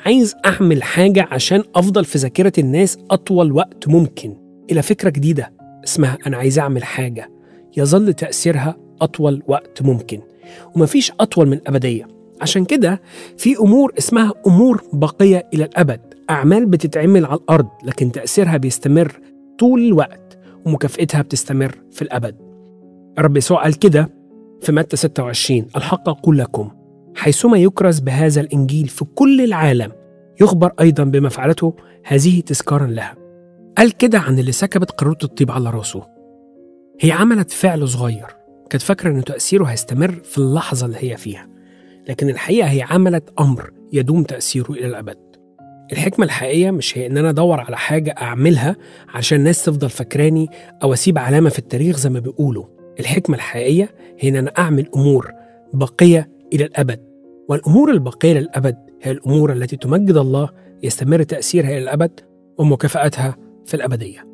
عايز أعمل حاجة عشان أفضل في ذاكرة الناس أطول وقت ممكن إلى فكرة جديدة اسمها أنا عايز أعمل حاجة يظل تأثيرها أطول وقت ممكن ومفيش أطول من أبدية عشان كده في أمور اسمها أمور باقية إلى الأبد أعمال بتتعمل على الأرض لكن تأثيرها بيستمر طول الوقت ومكافئتها بتستمر في الأبد الرب يسوع قال كده في متى 26 الحق أقول لكم حيثما يكرز بهذا الإنجيل في كل العالم يخبر أيضا بما فعلته هذه تذكارا لها قال كده عن اللي سكبت قارورة الطيب على راسه هي عملت فعل صغير كانت فاكرة إنه تأثيره هيستمر في اللحظة اللي هي فيها لكن الحقيقة هي عملت أمر يدوم تأثيره إلى الأبد الحكمة الحقيقية مش هي إن أنا أدور على حاجة أعملها عشان الناس تفضل فاكراني أو أسيب علامة في التاريخ زي ما بيقولوا الحكمة الحقيقية هي إن أنا أعمل أمور باقية إلى الأبد والأمور الباقية للأبد هي الأمور التي تمجد الله يستمر تأثيرها إلى الأبد ومكافأتها في الأبدية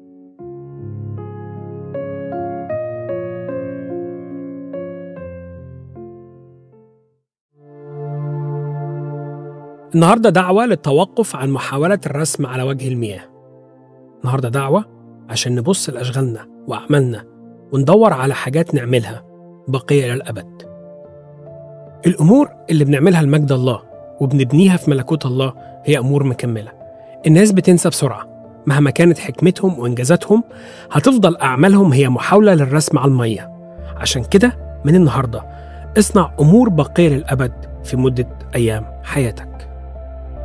النهارده دعوة للتوقف عن محاولة الرسم على وجه المياه. النهارده دعوة عشان نبص لأشغالنا وأعمالنا وندور على حاجات نعملها باقية إلى الأبد. الأمور اللي بنعملها لمجد الله وبنبنيها في ملكوت الله هي أمور مكملة. الناس بتنسى بسرعة مهما كانت حكمتهم وإنجازاتهم هتفضل أعمالهم هي محاولة للرسم على المية. عشان كده من النهارده اصنع أمور باقية للأبد في مدة أيام حياتك.